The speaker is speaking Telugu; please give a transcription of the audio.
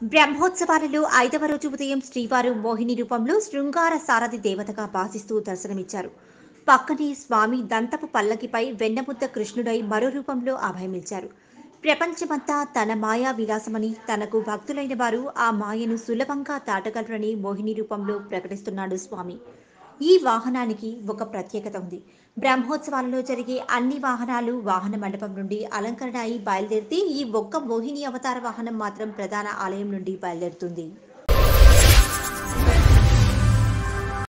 బ్రహ్మోత్సవాలలో ఐదవ రోజు ఉదయం శ్రీవారు మోహిని రూపంలో శృంగార సారథి దేవతగా భాసిస్తూ దర్శనమిచ్చారు పక్కనే స్వామి దంతపు పల్లకిపై వెన్నముద్ద కృష్ణుడై మరో రూపంలో అభయమిచ్చారు ప్రపంచమంతా తన మాయా విలాసమని తనకు భక్తులైన వారు ఆ మాయను సులభంగా దాటగలరని మోహిని రూపంలో ప్రకటిస్తున్నాడు స్వామి ఈ వాహనానికి ఒక ప్రత్యేకత ఉంది బ్రహ్మోత్సవాలలో జరిగే అన్ని వాహనాలు వాహన మండపం నుండి అలంకరణ అయి బయలుదేరితే ఈ ఒక్క మోహిని అవతార వాహనం మాత్రం ప్రధాన ఆలయం నుండి బయలుదేరుతుంది